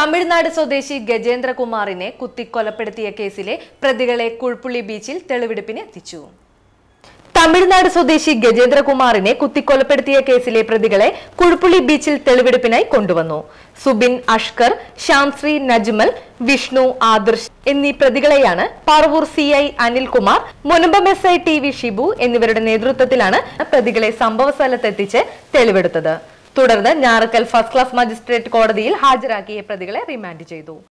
തമിഴ്നാട് സ്വദേശി ഗജേന്ദ്രകുമാറിനെ കുത്തിക്കൊലപ്പെടുത്തിയ കേസിലെ പ്രതികളെ കുൾപ്പുള്ളി ബീച്ചിൽ തെളിവെടുപ്പിന് എത്തിച്ചു തമിഴ്നാട് സ്വദേശി ഗജേന്ദ്രകുമാറിനെ കുത്തിക്കൊലപ്പെടുത്തിയ കേസിലെ പ്രതികളെ കുഴുപ്പുള്ളി ബീച്ചിൽ തെളിവെടുപ്പിനായി കൊണ്ടുവന്നു സുബിൻ അഷ്കർ ശ്യാംശ്രീ നജ്മൽ വിഷ്ണു ആദർശ് എന്നീ പ്രതികളെയാണ് Paravur C I Anilkumar Munambam S I T V Shibu എന്നിവരുടെ നേതൃത്വത്തിലാണ് പ്രതികളെ സംഭവ സ്ഥലത്തെത്തിച്ച് തെളിവെടുത്തത് തുടർന്ന് ഞാറക്കൽ ഫസ്റ്റ് ക്ലാസ് മജിസ്ട്രേറ്റ് കോടതിയിൽ ഹാജരാക്കിയ പ്രതികളെ റിമാൻഡ് ചെയ്തു